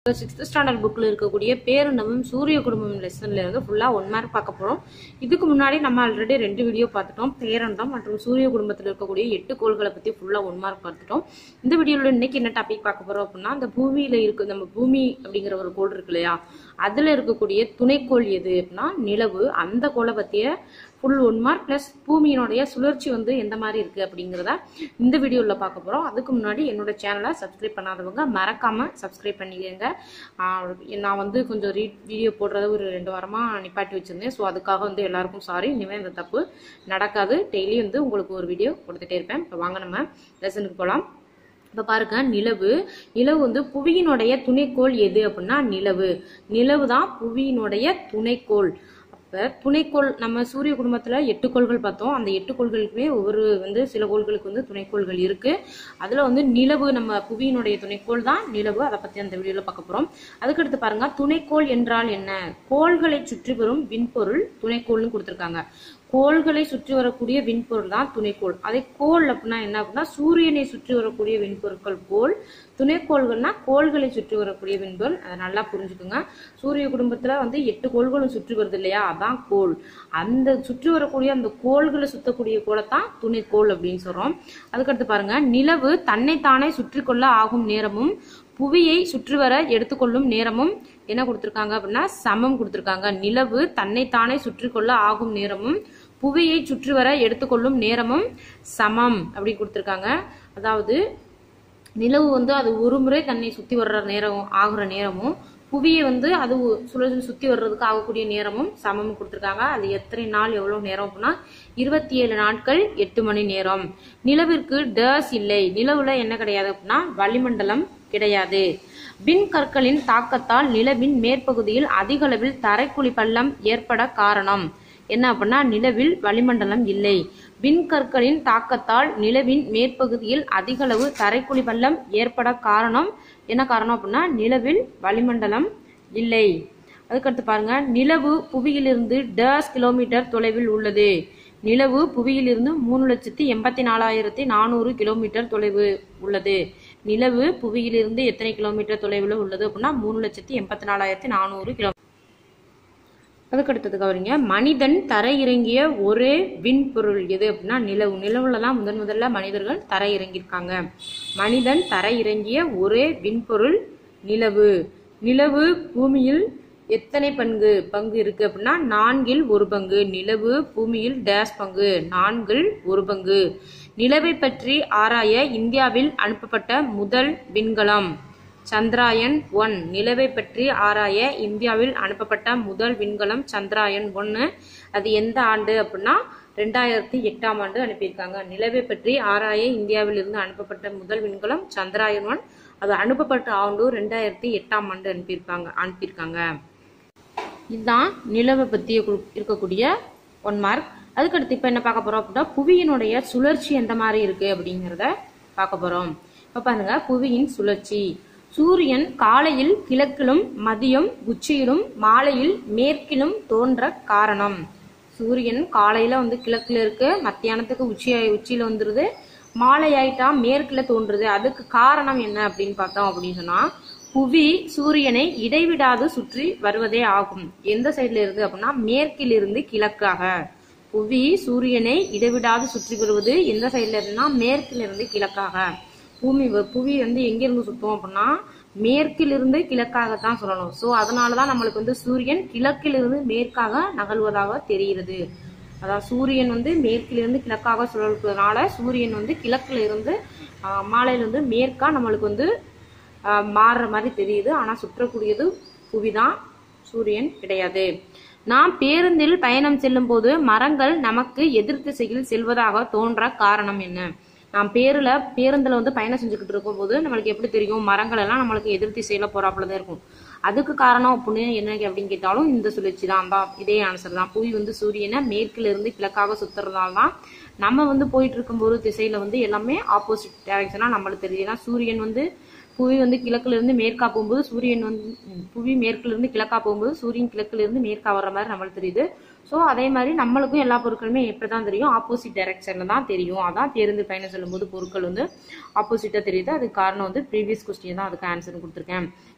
sixth standard புக்கில் இருக்கக்கூடிய பேருணவும் சூரிய குடும்பம் லெசன்ல இருந்து ஃபுல்லாக ஒன் மார்க் பார்க்க போகிறோம் இதுக்கு முன்னாடி நம்ம ஆல்ரெடி ரெண்டு வீடியோ பார்த்துட்டோம் பேரண்டம் மற்றும் சூரிய குடும்பத்தில் இருக்கக்கூடிய எட்டு கோள்களை பற்றி ஃபுல்லாக ஒன் மார்க் பார்த்துட்டோம் இந்த வீடியோவில் இன்னைக்கு என்ன டாபிக் பார்க்க போகிறோம் அப்படின்னா அந்த பூமியில் இருக்கு நம்ம பூமி அப்படிங்கிற ஒரு கோள் இருக்கு இல்லையா அதில் இருக்கக்கூடிய துணைக்கோள் எது அப்படின்னா நிலவு அந்த கோளை பற்றிய ஃபுல் ஒன் மார்க் ப்ளஸ் பூமியினுடைய சுழற்சி வந்து எந்த மாதிரி இருக்குது அப்படிங்கிறத இந்த வீடியோவில் பார்க்க போகிறோம் அதுக்கு முன்னாடி என்னோட சேனலை சப்ஸ்கிரைப் பண்ணாதவங்க மறக்காமல் சப்ஸ்கிரைப் பண்ணிக்கோங்க ஆஹ் நான் வந்து கொஞ்சம் ரீ வீடியோ போடுறத ஒரு ரெண்டு வாரமாக நிப்பாட்டி வச்சுருந்தேன் ஸோ அதுக்காக வந்து எல்லாருக்கும் சாரி இனிமேல் இந்த தப்பு நடக்காது டெய்லி வந்து உங்களுக்கு ஒரு வீடியோ கொடுத்துட்டே இருப்பேன் இப்போ வாங்க நம்ம லெசனுக்கு போகலாம் இப்போ பாருங்க நிலவு நிலவு வந்து புவியினுடைய துணைக்கோள் எது அப்படின்னா நிலவு நிலவு தான் புவியினுடைய துணைக்கோள் அப்போ துணைக்கோள் நம்ம சூரிய குடும்பத்தில் எட்டு கோள்கள் பார்த்தோம் அந்த எட்டு கோள்களுக்குமே ஒவ்வொரு வந்து சில கோள்களுக்கு வந்து துணைக்கோள்கள் இருக்கு அதில் வந்து நிலவு நம்ம புவியினுடைய துணைக்கோள் தான் நிலவு அதை பற்றி அந்த வீடியோவில் பார்க்க போகிறோம் அதுக்கடுத்து பாருங்க துணைக்கோள் என்றால் என்ன கோள்களை சுற்றி வரும் விண்பொருள் துணைக்கோள்னு கொடுத்துருக்காங்க கோள்களை சுற்றி வரக்கூடிய விண்பொருள் தான் துணைக்கோள் அதே கோள் அப்படின்னா என்ன அப்படின்னா சூரியனை சுற்றி வரக்கூடிய விண்பொருட்கள் கோள் துணைக்கோள்கள்னா கோள்களை சுற்றி வரக்கூடிய விண்பொருள் அதை நல்லா புரிஞ்சுக்கோங்க சூரிய குடும்பத்துல வந்து எட்டு கோள்களும் சுற்றி வருது இல்லையா அதான் கோள் அந்த சுற்றி வரக்கூடிய அந்த கோள்களை சுத்தக்கூடிய கோளை தான் துணைக்கோள் அப்படின்னு சொல்றோம் அதுக்கடுத்து பாருங்க நிலவு தன்னைத்தானே சுற்றி கொள்ள ஆகும் நேரமும் புவியை சுற்றி வர எடுத்துக்கொள்ளும் நேரமும் என்ன கொடுத்துருக்காங்க அப்படின்னா சமம் கொடுத்துருக்காங்க நிலவு தன்னைத்தானே சுற்றி கொள்ள ஆகும் நேரமும் புவியை சுற்றி வர எடுத்துக்கொள்ளும் நேரமும் சமம் அப்படி கொடுத்துருக்காங்க அதாவது நிலவு வந்து அது ஒரு முறை தன்னை சுற்றி வர்ற நேரம் ஆகுற நேரமும் புவியை வந்து அது சுழல் சுற்றி வர்றதுக்கு ஆகக்கூடிய நேரமும் சமம் கொடுத்துருக்காங்க அது எத்தனை நாள் எவ்வளோ நேரம் அப்படின்னா இருபத்தி ஏழு நாட்கள் எட்டு மணி நேரம் நிலவிற்கு டேஸ் இல்லை நிலவுல என்ன கிடையாது அப்படின்னா வளிமண்டலம் கிடையாது விண்கற்களின் தாக்கத்தால் நிலவின் மேற்பகுதியில் அதிக அளவில் தரைக்குழி பள்ளம் ஏற்பட காரணம் என்ன அப்படின்னா நிலவில் வளிமண்டலம் இல்லை விண்கற்களின் தாக்கத்தால் நிலவின் மேற்பகுதியில் அதிக அளவு தரைக்குழி பள்ளம் ஏற்பட காரணம் என்ன காரணம் அப்படின்னா நிலவில் வளிமண்டலம் இல்லை அதுக்கடுத்து பாருங்க நிலவு புவியிலிருந்து டேஸ் கிலோமீட்டர் தொலைவில் உள்ளது நிலவு புவியிலிருந்து மூணு லட்சத்தி எண்பத்தி நாலாயிரத்தி நானூறு கிலோமீட்டர் தொலைவு உள்ளது நிலவு புவியிலிருந்து எத்தனை கிலோமீட்டர் தொலைவில் உள்ளது அப்படின்னா மூணு லட்சத்தி எண்பத்தி நாலாயிரத்தி நானூறு கிலோ அதுக்கடுத்தது கவரிங்க மனிதன் தரை இறங்கிய ஒரே விண்பொருள் எது அப்படின்னா நிலவு நிலவுல தான் முதன் முதல்ல மனிதர்கள் தரை இறங்கியிருக்காங்க மனிதன் தரை இறங்கிய ஒரே விண்பொருள் நிலவு நிலவு பூமியில் எத்தனை பங்கு பங்கு இருக்கு அப்படின்னா நான்கில் ஒரு பங்கு நிலவு பூமியில் டேஷ் பங்கு நான்கில் ஒரு பங்கு நிலவை பற்றி ஆராய இந்தியாவில் அனுப்பப்பட்ட முதல் விண்கலம் சந்திராயன் ஒன் நிலவை பற்றி ஆராய இந்தியாவில் அனுப்பப்பட்ட முதல் விண்கலம் சந்திராயன் ஒன்று அது எந்த ஆண்டு அப்படின்னா ரெண்டாயிரத்தி எட்டாம் ஆண்டு அனுப்பியிருக்காங்க நிலவை பற்றி ஆராய இந்தியாவில் இருந்து அனுப்பப்பட்ட முதல் விண்கலம் சந்திராயன் ஒன் அது அனுப்பப்பட்ட ஆண்டு ரெண்டாயிரத்தி எட்டாம் ஆண்டு அனுப்பியிருக்காங்க அனுப்பியிருக்காங்க இதுதான் நிலவை பற்றி இருக்கக்கூடிய ஒன் மார்க் அதுக்கடுத்து இப்போ என்ன பார்க்க போறோம் அப்படின்னா புவியினுடைய சுழற்சி எந்த மாதிரி இருக்கு அப்படிங்கிறத பார்க்க போறோம் இப்போ பாருங்க புவியின் சுழற்சி சூரியன் காலையில் கிழக்கிலும் மதியம் உச்சியிலும் மாலையில் மேற்கிலும் தோன்ற காரணம் சூரியன் காலையில வந்து கிழக்குல இருக்கு மத்தியானத்துக்கு உச்சி உச்சியில வந்துருது மாலை ஆயிட்டா மேற்குல தோன்றுது அதுக்கு காரணம் என்ன அப்படின்னு பார்த்தோம் அப்படின்னு சொன்னா புவி சூரியனை இடைவிடாது சுற்றி வருவதே ஆகும் எந்த சைட்ல இருந்து அப்படின்னா மேற்கில் இருந்து கிழக்காக புவி சூரியனை இடைவிடாது சுற்றி வருவது எந்த சைட்ல இருந்துன்னா மேற்கில் இருந்து கிழக்காக பூமி புவி வந்து எங்கிருந்து சுத்தம் அப்படின்னா மேற்கிலிருந்து கிழக்காகத்தான் சொல்லணும் ஸோ அதனாலதான் நம்மளுக்கு வந்து சூரியன் கிழக்கிலிருந்து மேற்காக நகழ்வதாக தெரிகிறது அதாவது சூரியன் வந்து மேற்கிலிருந்து கிழக்காக சுழல்வதனால சூரியன் வந்து கிழக்குல இருந்து மாலையில இருந்து மேற்கா நம்மளுக்கு வந்து மாறுற மாதிரி தெரியுது ஆனா சுற்றக்கூடியது புவிதான் சூரியன் கிடையாது நாம் பேருந்தில் பயணம் செல்லும் போது மரங்கள் நமக்கு எதிர் திசையில் செல்வதாக தோன்ற காரணம் என்ன நாம் பேருல பேருந்துல வந்து பயணம் செஞ்சுக்கிட்டு இருக்கும் போது நம்மளுக்கு எப்படி தெரியும் மரங்கள் எல்லாம் நம்மளுக்கு எதிர் திசையில போறாப்புல தான் இருக்கும் அதுக்கு காரணம் அப்படின்னு என்ன அப்படின்னு கேட்டாலும் இந்த சுழற்சி தான் தான் இதே ஆன்சர் தான் புவி வந்து சூரியனை மேற்குல இருந்து கிழக்காக சுத்துறதால தான் நம்ம வந்து போயிட்டு இருக்கும் ஒரு திசையில வந்து எல்லாமே ஆப்போசிட் டைரக்ஷனா நம்மளுக்கு தெரியும் சூரியன் வந்து புவி வந்து கிழக்குல இருந்து மேற்கா போகும்போது சூரியன் வந்து புவி மேற்குல இருந்து கிழக்கா போகும்போது சூரியன் கிழக்குல இருந்து மேற்கா வர்ற மாதிரி நம்மளுக்கு தெரியுது ஸோ அதே மாதிரி நம்மளுக்கும் எல்லா பொருட்களுமே எப்படி தான் தெரியும் ஆப்போசிட் டைரக்ஷன்ல தான் தெரியும் அதான் பேருந்து பயணம் செல்லும்போது பொருட்கள் வந்து ஆப்போசிட்டா தெரியுது அதுக்கு காரணம் வந்து ப்ரீவியஸ் கொஸ்டின் தான் அதுக்கு ஆன்சர் கொடுத்துருக்கேன்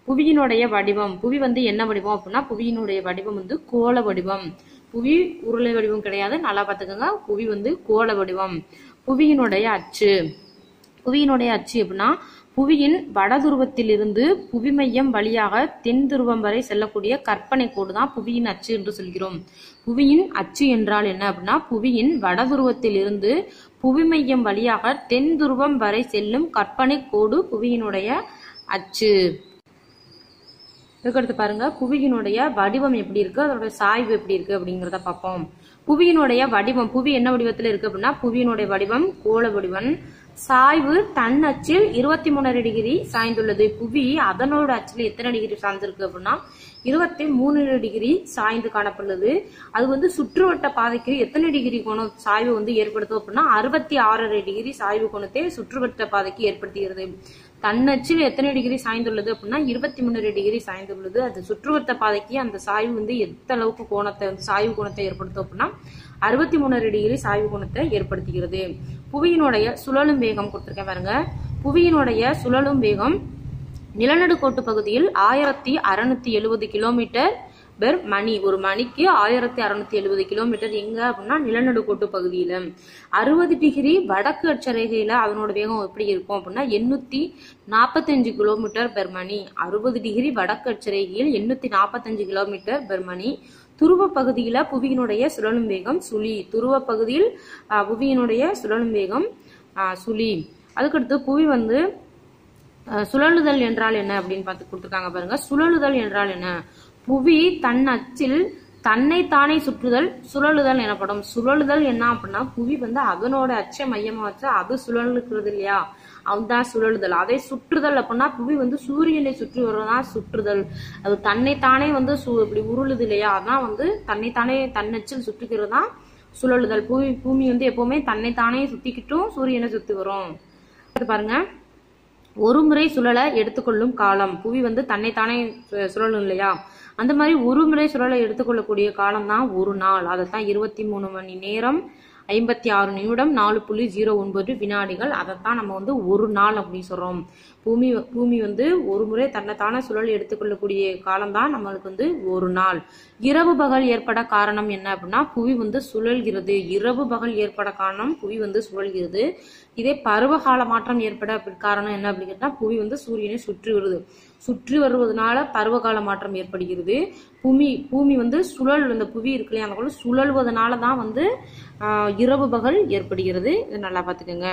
புவியினுடைய வடிவம் புவி வந்து என்ன வடிவம் அப்படின்னா புவியினுடைய வடிவம் வந்து கோள வடிவம் புவி உருளை வடிவம் கிடையாது நல்லா பார்த்துக்கோங்க புவி வந்து கோள வடிவம் புவியினுடைய அச்சு புவியினுடைய அச்சு எப்படின்னா புவியின் வடதுருவத்திலிருந்து புவி மையம் வழியாக தென் துருவம் வரை செல்லக்கூடிய கற்பனை கோடு தான் புவியின் அச்சு என்று சொல்கிறோம் புவியின் அச்சு என்றால் என்ன அப்படின்னா புவியின் வடதுருவத்திலிருந்து புவி மையம் வழியாக தென் துருவம் வரை செல்லும் கற்பனை கோடு புவியினுடைய அச்சு இதுக்கடுத்து பாருங்க புவியினுடைய வடிவம் எப்படி இருக்கு அதோட சாய்வு எப்படி இருக்கு அப்படிங்கிறத பார்ப்போம் புவியினுடைய வடிவம் புவி என்ன வடிவத்தில் இருக்கு அப்படின்னா புவியினுடைய வடிவம் கோள வடிவம் சாய்வு தன் அச்சில் இருபத்தி மூணரை டிகிரி சாய்ந்துள்ளது புவி அதனோட அச்சில் எத்தனை டிகிரி சாய்ந்திருக்கு அப்படின்னா இருபத்தி மூணு டிகிரி சாய்ந்து காணப்படுது அது வந்து சுற்றுவட்ட பாதைக்கு எத்தனை டிகிரி கோணம் சாய்வு வந்து ஏற்படுத்தும் அப்படின்னா அறுபத்தி ஆறரை டிகிரி சாய்வு கோணத்தை சுற்றுவட்ட பாதைக்கு ஏற்படுத்துகிறது தன்னச்சில் எத்தனை டிகிரி சாய்ந்துள்ளது அப்படின்னா இருபத்தி மூணு டிகிரி சாய்ந்துள்ளது அது சுற்றுவட்ட பாதைக்கு அந்த சாய்வு வந்து எந்த அளவுக்கு கோணத்தை சாய்வு கோணத்தை ஏற்படுத்தும் அப்படின்னா அறுபத்தி மூணு டிகிரி சாய்வு கோணத்தை ஏற்படுத்துகிறது புவியினுடைய சுழலும் வேகம் கொடுத்துருக்கேன் பாருங்க புவியினுடைய சுழலும் வேகம் நிலநடுக்கோட்டு பகுதியில் ஆயிரத்தி அறுநூத்தி எழுபது கிலோமீட்டர் பெர் மணி ஒரு மணிக்கு ஆயிரத்தி அறுநூத்தி எழுபது கிலோமீட்டர் எங்க அப்படின்னா நிலநடுக்கோட்டு பகுதியில அறுபது டிகிரி வடக்கு அட்சரேகையில அதனோட வேகம் எப்படி இருக்கும் அப்படின்னா எண்ணூத்தி நாற்பத்தஞ்சு கிலோமீட்டர் பெர் மணி அறுபது டிகிரி வடக்கு அட்சரேகையில் எண்ணூத்தி நாற்பத்தஞ்சு கிலோமீட்டர் பெர் மணி துருவ பகுதியில புவியினுடைய சுழலும் வேகம் சுழி துருவ பகுதியில் ஆஹ், புவியினுடைய சுழலும் வேகம் ஆஹ், சுழி அதுக்கடுத்து புவி வந்து அஹ், சுழலுதல் என்றால் என்ன அப்படின்னு பார்த்து கொடுத்துருக்காங்க பாருங்க சுழலுதல் என்றால் என்ன புவி தன் அச்சில் தன்னை தானே சுற்றுதல் சுழலுதல் எனப்படும் சுழலுதல் என்ன அப்படின்னா புவி வந்து அதனோட அச்சை மையமா வச்சு அது சுழலுக்கிறது இல்லையா அதுதான் சுழலுதல் அதை சுற்றுதல் அப்படின்னா புவி வந்து சூரியனை சுற்றி வருவதுதான் சுற்றுதல் அது தன்னை தானே வந்து சு இப்படி உருளுது இல்லையா அதான் வந்து தன்னைத்தானே தன்னச்சில் சுற்றிக்கிறது தான் சுழலுதல் பூமி பூமி வந்து எப்பவுமே தன்னைத்தானே சுத்திக்கிட்டும் சூரியனை சுத்தி வரும் அடுத்து பாருங்க ஒரு முறை சுழல எடுத்துக்கொள்ளும் காலம் புவி வந்து தன்னைத்தானே சு- சுழலும் இல்லையா அந்த மாதிரி ஒரு முறை சுழல எடுத்துக்கொள்ளக்கூடிய காலம் தான் ஒரு நாள் அதைத்தான் இருபத்தி மூணு மணி நேரம் ஐம்பத்தி ஆறு நிமிடம் நாலு புள்ளி ஜீரோ ஒன்பது வினாடிகள் அதைத்தான் நம்ம வந்து ஒரு நாள் அப்படின்னு சொல்றோம் பூமி பூமி வந்து ஒரு முறை தன்னைத்தானே சுழல் எடுத்துக்கொள்ளக்கூடிய காலம்தான் நம்மளுக்கு வந்து ஒரு நாள் இரவு பகல் ஏற்பட காரணம் என்ன அப்படின்னா புவி வந்து சுழல்கிறது இரவு பகல் ஏற்பட காரணம் புவி வந்து சுழல்கிறது இதே பருவகால மாற்றம் ஏற்பட அப்படி காரணம் என்ன அப்படின்னு கேட்டா புவி வந்து சூரியனை சுற்றி வருது சுற்றி வருவதனால பருவகால மாற்றம் ஏற்படுகிறது பூமி பூமி வந்து சுழல் இந்த புவி இருக்கு இல்லையா அந்த கூட சுழல்வதனால தான் வந்து ஆஹ், இரவு பகல் ஏற்படுகிறது இதை நல்லா பார்த்துக்கோங்க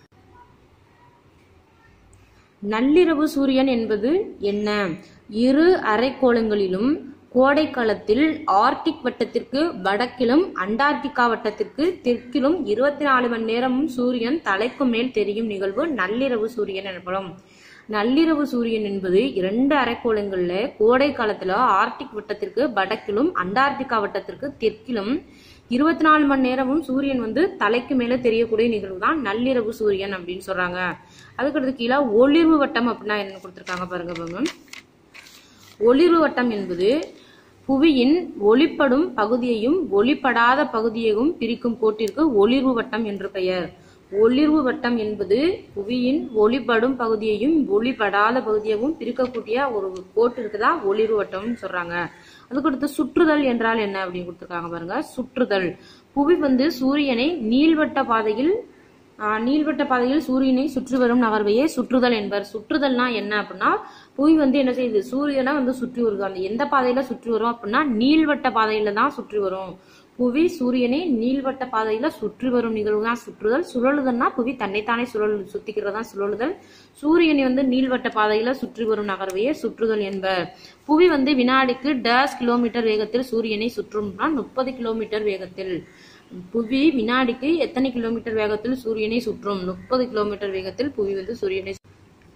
நள்ளிரவு சூரியன் என்பது என்ன இரு அரைக்கோளங்களிலும் கோடை காலத்தில் ஆர்டிக் வட்டத்திற்கு வடக்கிலும் அண்டார்டிகா வட்டத்திற்கு தெற்கிலும் இருபத்தி நாலு மணி நேரமும் சூரியன் தலைக்கு மேல் தெரியும் நிகழ்வு நள்ளிரவு சூரியன் எனப்படும் நள்ளிரவு சூரியன் என்பது இரண்டு அரைக்கோளங்கள்ல கோடை காலத்துல ஆர்டிக் வட்டத்திற்கு வடக்கிலும் அண்டார்டிகா வட்டத்திற்கு தெற்கிலும் இருபத்தி நாலு மணி நேரமும் சூரியன் வந்து தலைக்கு மேல தெரியக்கூடிய நிகழ்வு தான் நள்ளிரவு சூரியன் அப்படின்னு சொல்றாங்க அதுக்கடுத்து கீழே ஒளிர்வு வட்டம் அப்படின்னா என்ன கொடுத்துருக்காங்க பாருங்க பாருங்க ஒளிர்வு வட்டம் என்பது புவியின் ஒளிப்படும் பகுதியையும் ஒளிப்படாத பகுதியையும் பிரிக்கும் கோட்டிற்கு ஒளிர்வு வட்டம் என்று பெயர் ஒளிர்வு வட்டம் என்பது புவியின் ஒளிப்படும் பகுதியையும் ஒளிப்படாத பகுதியையும் பிரிக்கக்கூடிய ஒரு கோட்டு இருக்குதா ஒளிர்வு வட்டம்னு சொல்றாங்க அதுக்கடுத்து சுற்றுதல் என்றால் என்ன அப்படின்னு கொடுத்துருக்காங்க பாருங்க சுற்றுதல் புவி வந்து சூரியனை நீள்வட்ட பாதையில் ஆஹ் நீள்வட்ட பாதையில் சூரியனை சுற்றி வரும் நகர்வையே சுற்றுதல் என்பர் சுற்றுதல்னா என்ன அப்படின்னா புவி வந்து என்ன செய்யுது சூரியனை வந்து சுற்றி வருது அந்த எந்த பாதையில சுற்றி வரும் அப்படின்னா நீள்வட்ட பாதையில தான் சுற்றி வரும் புவி சூரியனை நீள்வட்ட பாதையில சுற்றி வரும் நிகழ்வு தான் சுற்றுதல் சுழலுதல்னா புவி தன்னைத்தானே சுழல் சுத்திக்கிறது தான் சுழலுதல் சூரியனை வந்து நீள்வட்ட பாதையில சுற்றி வரும் நகர்வையே சுற்றுதல் என்பர் புவி வந்து வினாடிக்கு டேஷ் கிலோமீட்டர் வேகத்தில் சூரியனை சுற்றும்னா முப்பது கிலோமீட்டர் வேகத்தில் புவி வினாடிக்கு எத்தனை கிலோமீட்டர் வேகத்தில் சூரியனை சுற்றும் முப்பது கிலோமீட்டர் வேகத்தில் புவி வந்து சூரியனை சு-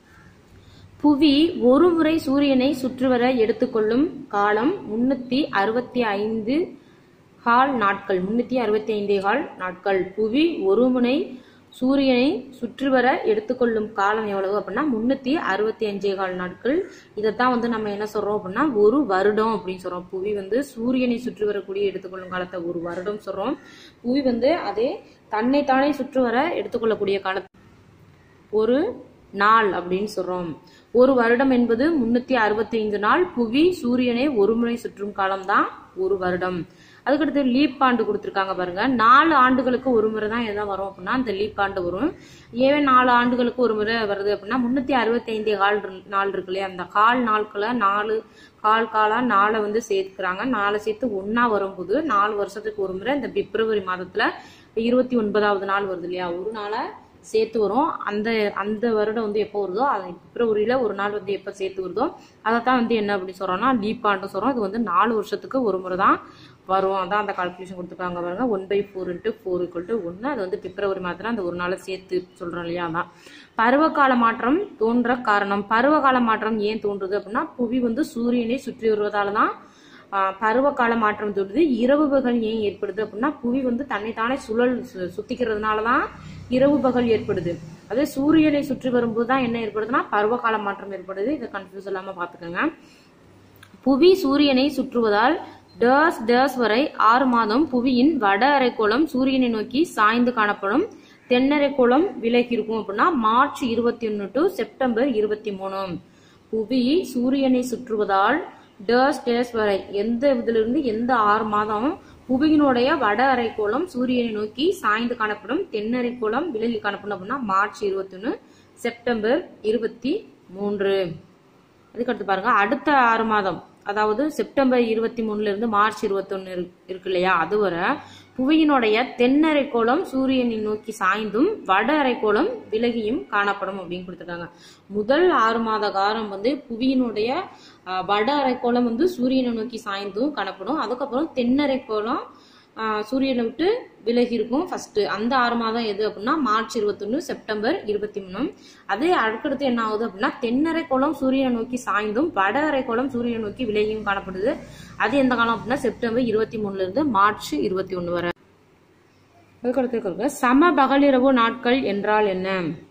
புவி ஒரு முறை சூரியனை சுற்றிவர எடுத்துக்கொள்ளும் காலம் முன்னூத்தி அறுபத்தி ஐந்து கால் நாட்கள் முன்னூத்தி அறுபத்தி ஐந்தே கால் நாட்கள் புவி ஒரு முனை சூரியனை சுற்றிவர எடுத்துக்கொள்ளும் காலம் எவ்வளவு அப்படின்னா முன்னூத்தி அறுபத்தி அஞ்சே கால் நாட்கள் இதைத்தான் வந்து நம்ம என்ன சொல்றோம் அப்படின்னா ஒரு வருடம் அப்படின்னு சொல்றோம் புவி வந்து சூரியனை சுற்றி வரக்கூடிய எடுத்துக்கொள்ளும் காலத்தை ஒரு வருடம் சொல்றோம் புவி வந்து அதே தன்னைத்தானே சுற்றி வர எடுத்துக்கொள்ளக்கூடிய காலத்தை ஒரு நாள் அப்படின்னு சொல்றோம் ஒரு வருடம் என்பது முன்னூத்தி அறுபத்தி ஐந்து நாள் புவி சூரியனை ஒருமுறை சுற்றும் காலம்தான் ஒரு வருடம் அதுக்கடுத்து லீப் ஆண்டு கொடுத்துருக்காங்க பாருங்க நாலு ஆண்டுகளுக்கு ஒரு முறை தான் எதாவது வரும் அப்படின்னா அந்த லீப் ஆண்டு வரும் ஏன் நாலு ஆண்டுகளுக்கு ஒரு முறை வருது அப்படின்னா முன்னூத்தி அறுபத்தி ஐந்து கால் இரு- நாள் இருக்கு இல்லையா அந்த கால் நாட்களை நாலு கால் காலா நாளை வந்து சேர்த்துக்கிறாங்க நாளை சேர்த்து ஒண்ணா வரும்போது நாலு வருஷத்துக்கு ஒரு முறை இந்த பிப்ரவரி மாதத்துல இருபத்தி ஒன்பதாவது நாள் வருது இல்லையா ஒரு நாளை சேர்த்து வரும் அந்த அந்த வருடம் வந்து எப்போ வருதோ அது பிப்ரவரியில ஒரு நாள் வந்து எப்போ சேர்த்து வருதோ அதை தான் வந்து என்ன அப்படி சொல்றோம்னா லீப் ஆண்டு சொல்றோம் இது வந்து நாலு வருஷத்துக்கு ஒரு முறை தான் வரும் அதான் அந்த கால்குலேஷன் கொடுத்துருக்காங்க பாருங்க one by four into four equal to ஒன்று அது வந்து பிப்ரவரி மாதத்துல அந்த ஒரு நாளை சேர்த்து சொல்றோம் இல்லையா அதான் பருவகால மாற்றம் தோன்ற காரணம் பருவகால மாற்றம் ஏன் தோன்றுது அப்படின்னா புவி வந்து சூரியனை சுற்றி வருவதால தான் ஆஹ் பருவகால மாற்றம் தோன்றுது இரவு பகல் ஏன் ஏற்படுது அப்படின்னா புவி வந்து தன்னைத்தானே சுழல் சு- சுத்திக்கிறதுனால தான் இரவு பகல் ஏற்படுது அதே சூரியனை சுற்றி வரும்போது தான் என்ன ஏற்படுதுன்னா பருவகால மாற்றம் ஏற்படுது இதை கன்ஃபியூஸ் இல்லாம பாத்துக்கோங்க புவி சூரியனை சுற்றுவதால் டேஸ் டேஸ் வரை ஆறு மாதம் புவியின் வட அரைக்கோளம் சூரியனை நோக்கி சாய்ந்து காணப்படும் தென்னரைக்கோளம் விலகி இருக்கும் அப்படின்னா மார்ச் இருபத்தி ஒன்று டு செப்டம்பர் இருபத்தி மூணு புவி சூரியனை சுற்றுவதால் டேஸ் டேஸ் வரை எந்த இதிலிருந்து எந்த ஆறு மாதம் புவியினுடைய வட அரைக்கோளம் சூரியனை நோக்கி சாய்ந்து காணப்படும் தென்னரைக்கோளம் விலகி காணப்படும் அப்படின்னா மார்ச் இருபத்தி ஒன்று செப்டம்பர் இருபத்தி மூன்று அதுக்கடுத்து பாருங்க அடுத்த ஆறு மாதம் அதாவது செப்டம்பர் இருபத்தி மூணுல இருந்து மார்ச் இருபத்தொன்னு இருக்கு இல்லையா அதுவரை புவியினுடைய தென்னரைக்கோளம் சூரியனை நோக்கி சாய்ந்தும் வட அரைக்கோளம் விலகியும் காணப்படும் அப்படின்னு கொடுத்துருக்காங்க முதல் ஆறு மாத காலம் வந்து புவியினுடைய அஹ், வட அரைக்கோளம் வந்து சூரியனை நோக்கி சாய்ந்தும் காணப்படும் அதுக்கப்புறம் தென்னரைக்கோளம் ஆஹ் சூரியனை விட்டு விலகி இருக்கும் ஃபர்ஸ்ட் அந்த ஆறு மாதம் எது அப்படின்னா மார்ச் இருபத்தொன்னு செப்டம்பர் இருபத்தி மூணு அதே அடுத்தடுத்து என்ன ஆகுது அப்படின்னா தென்னரை கோளம் சூரியனை நோக்கி சாய்ந்தும் வட அரைக்கோளம் சூரியனை நோக்கி விலகியும் காணப்படுது அது எந்த காலம் அப்படின்னா செப்டம்பர் இருபத்தி மூணுல இருந்து மார்ச் இருபத்தி ஒண்ணு வரை அதுக்கடுத்து இருக்கிறது சம பகலிரவு நாட்கள் என்றால் என்ன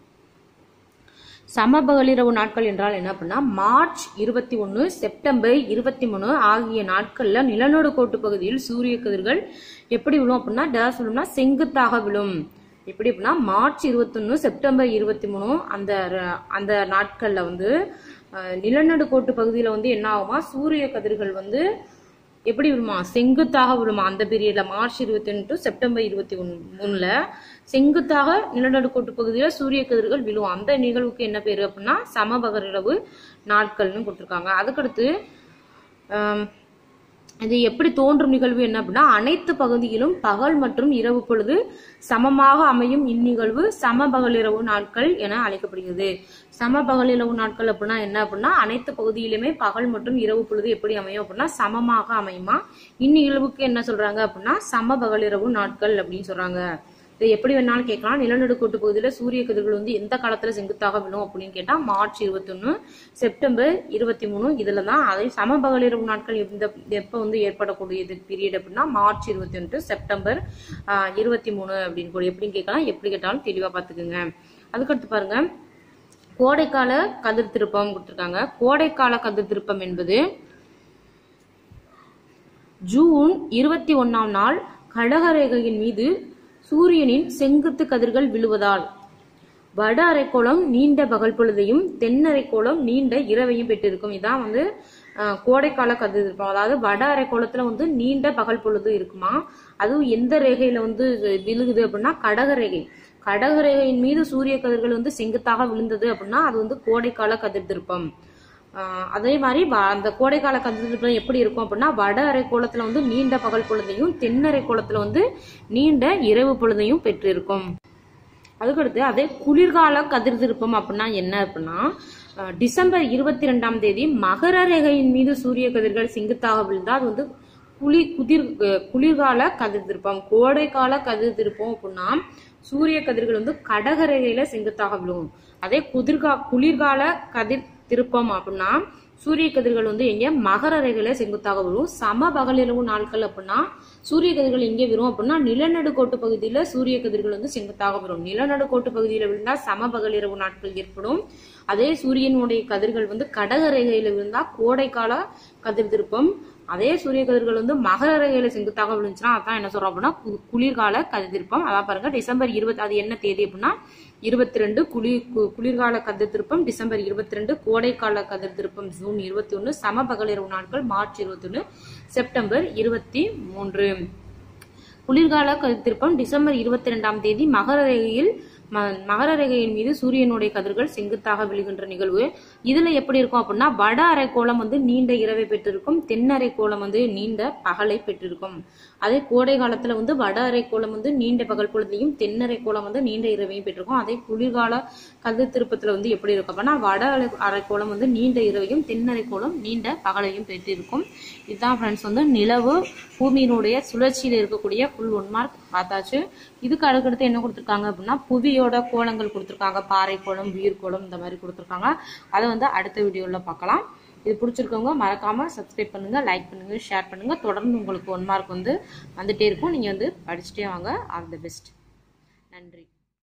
சமபகலிரவு நாட்கள் என்றால் என்ன அப்படின்னா மார்ச் இருபத்தி ஒன்று செப்டம்பர் இருபத்தி மூணு ஆகிய நாட்கள்ல நிலநடு கோட்டு பகுதியில் சூரிய கதிர்கள் எப்படி விழும் அப்படின்னா டேஸ் விழும்னா செங்குத்தாக விழும் எப்படி அப்படின்னா மார்ச் இருபத்தொன்னு செப்டம்பர் இருபத்தி மூணு அந்த ர- அந்த நாட்கள்ல வந்து அஹ், நிலநடு கோட்டு பகுதியில வந்து என்ன ஆகுமா சூரிய கதிர்கள் வந்து எப்படி விழுமா செங்குத்தாக விழுமா அந்த பீரியட்ல மார்ச் இருபத்தி ஒன்று டு செப்டம்பர் இருபத்தி ஒன் மூணுல செங்குத்தாக நிலநடுக்கோட்டு பகுதியில சூரிய கதிர்கள் விழும் அந்த நிகழ்வுக்கு என்ன பேரு அப்படின்னா சமபகரிரவு நாட்கள்னு கொடுத்துருக்காங்க அதுக்கடுத்து ஆம், இது எப்படி தோன்றும் நிகழ்வு என்ன அப்படின்னா அனைத்து பகுதியிலும் பகல் மற்றும் இரவு பொழுது சமமாக அமையும் இந்நிகழ்வு சமபகலிரவு நாட்கள் என அழைக்கப்படுகிறது சமபகலிரவு நாட்கள் அப்படின்னா என்ன அப்படின்னா அனைத்து பகுதியிலுமே பகல் மற்றும் இரவு பொழுது எப்படி அமையும் அப்படின்னா சமமாக அமையுமா இந்நிகழ்வுக்கு என்ன சொல்றாங்க அப்படின்னா சமபகலிரவு நாட்கள் அப்படின்னு சொல்றாங்க இது எப்படி வேணாலும் கேட்கலாம் நிலநடுக்கோட்டு பகுதியில சூரிய கதிர்கள் வந்து எந்த காலத்துல செங்குத்தாக விழும் அப்படின்னு கேட்டா மார்ச் இருபத்தொன்னு செப்டம்பர் இருபத்தி மூணு இதுல தான் அதை சமபகலிரவு நாட்கள் இந்த எப்ப வந்து ஏற்படக்கூடியது பீரியட் அப்படின்னா மார்ச் இருபத்தி ஒன்று செப்டம்பர் இருபத்தி மூணு அப்படின்னு கூட எப்படின்னு கேட்கலாம் எப்படி கேட்டாலும் தெளிவா பாத்துக்குங்க அதுக்கடுத்து பாருங்க கோடைக்கால கதிர் திருப்பம் கொடுத்துருக்காங்க கோடைக்கால கதிர் திருப்பம் என்பது ஜூன் இருபத்தி ஒன்னாம் நாள் கடகரேகையின் மீது சூரியனின் செங்குத்து கதிர்கள் விழுவதால் வட அரைக்கோளம் நீண்ட பகல் பொழுதையும் தென் அரைக்கோளம் நீண்ட இரவையும் பெற்றிருக்கும் இதான் வந்து அஹ், கோடைக்கால கதிர் இருக்கும் அதாவது வட அரைக்கோளத்துல வந்து நீண்ட பகல் பொழுது இருக்குமா அதுவும் எந்த ரேகையில வந்து விழுகுது அப்படின்னா கடக ரேகை கடக ரேகையின் மீது சூரிய கதிர்கள் வந்து செங்குத்தாக விழுந்தது அப்படின்னா அது வந்து கோடைக்கால கதிர் திருப்பம் ஆஹ் அதே மாதிரி வ- அந்த கோடைக்கால கதிர்வீச்சு எப்படி இருக்கும் அப்படின்னா வட அரைக்கோளத்துல வந்து நீண்ட பகல் பொழுதையும் தென் அரைக்கோளத்துல வந்து நீண்ட இரவு பொழுதையும் பெற்றிருக்கும் அதுக்கடுத்து அதே குளிர்கால கதிர் திருப்பம் அப்படின்னா என்ன அப்படின்னா அஹ் டிசம்பர் இருபத்தி ரெண்டாம் தேதி மகர ரேகையின் மீது சூரிய கதிர்கள் செங்குத்தாக விழுந்தா அது வந்து குளிர் குதிர் அஹ் குளிர்கால கதிர் திருப்பம் கோடைக்கால கதிர் திருப்பம் அப்படின்னா சூரிய கதிர்கள் வந்து கடக ரேகையில செங்குத்தாக விழும் அதே குதிர்கா குளிர்கால கதிர் திருப்பம் அப்படின்னா சூரிய கதிர்கள் வந்து எங்க மகர ரேகையில செங்குத்தாக விழும் சம பகலிரவு நாட்கள் அப்படின்னா சூரிய கதிர்கள் எங்கே விழும் அப்படின்னா நிலநடுக்கோட்டு பகுதியில சூரிய கதிர்கள் வந்து செங்குத்தாக விழும் நிலநடுக்கோட்டு பகுதியில விழுந்தா சம பகலிரவு நாட்கள் ஏற்படும் அதே சூரியனுடைய கதிர்கள் வந்து கடக ரேகையில விழுந்தா கோடைக்கால கதிர் திருப்பம் அதே சூரிய கதிர்கள் வந்து மகர ரேகையில செங்குத்தாக விழுந்துச்சுன்னா அதான் என்ன சொல்றோம் அப்படின்னா கு- குளிர்கால கதிர் திருப்பம் அதான் பாருங்க டிசம்பர் இருபத்தி அது என்ன தேதி அப்படின்னா இருபத்தி ரெண்டு குளிர் கு- குளிர்கால கதிர் திருப்பம் டிசம்பர் இருபத்தி ரெண்டு கோடைக்கால கதிர் திருப்பம் ஜூன் இருபத்தி ஒன்று சம பகலிரவு நாட்கள் மார்ச் இருபத்தி ஒன்று செப்டம்பர் இருபத்தி மூன்று குளிர்கால கதிர் திருப்பம் டிசம்பர் இருபத்தி ரெண்டாம் தேதி மகர ரேகையில் ம- மகர ரேகையின் மீது சூரியனுடைய கதிர்கள் செங்குத்தாக விழுகின்ற நிகழ்வு இதுல எப்படி இருக்கும் அப்படின்னா வட அரைக்கோளம் வந்து நீண்ட இரவை பெற்றிருக்கும் தென் அரைக்கோளம் வந்து நீண்ட பகலை பெற்றிருக்கும் அதே கோடை காலத்துல வந்து வட அரைக்கோளம் வந்து நீண்ட பகல் பொழுதையும் தென் அரைக்கோளம் வந்து நீண்ட இரவையும் பெற்றிருக்கும் அதே குளிர்கால கதிர் திருப்பத்துல வந்து எப்படி இருக்கும் அப்படின்னா வட அரை- அரைக்கோளம் வந்து நீண்ட இரவையும் தென் அரைக்கோளம் நீண்ட பகலையும் பெற்றிருக்கும் இதுதான் ஃப்ரெண்ட்ஸ் வந்து நிலவு பூமியினுடைய சுழற்சியில் இருக்கக்கூடிய ஃபுல் ஒன் மார்க் பார்த்தாச்சு இதுக்கு அடுக்கடுத்து என்ன கொடுத்துருக்காங்க அப்படின்னா புவியோட கோலங்கள் கொடுத்துருக்காங்க பாறை கோலம் உயிர் கோலம் இந்த மாதிரி கொடுத்துருக்காங்க அதை வந்து அடுத்த வீடியோவில் பார்க்கலாம் இது பிடிச்சிருக்கவங்க மறக்காம சப்ஸ்கிரைப் பண்ணுங்க லைக் பண்ணுங்க ஷேர் பண்ணுங்க தொடர்ந்து உங்களுக்கு ஒன் மார்க் வந்து வந்துட்டே இருக்கும் நீங்க வந்து படிச்சுட்டே வாங்க ஆல் தி பெஸ்ட் நன்றி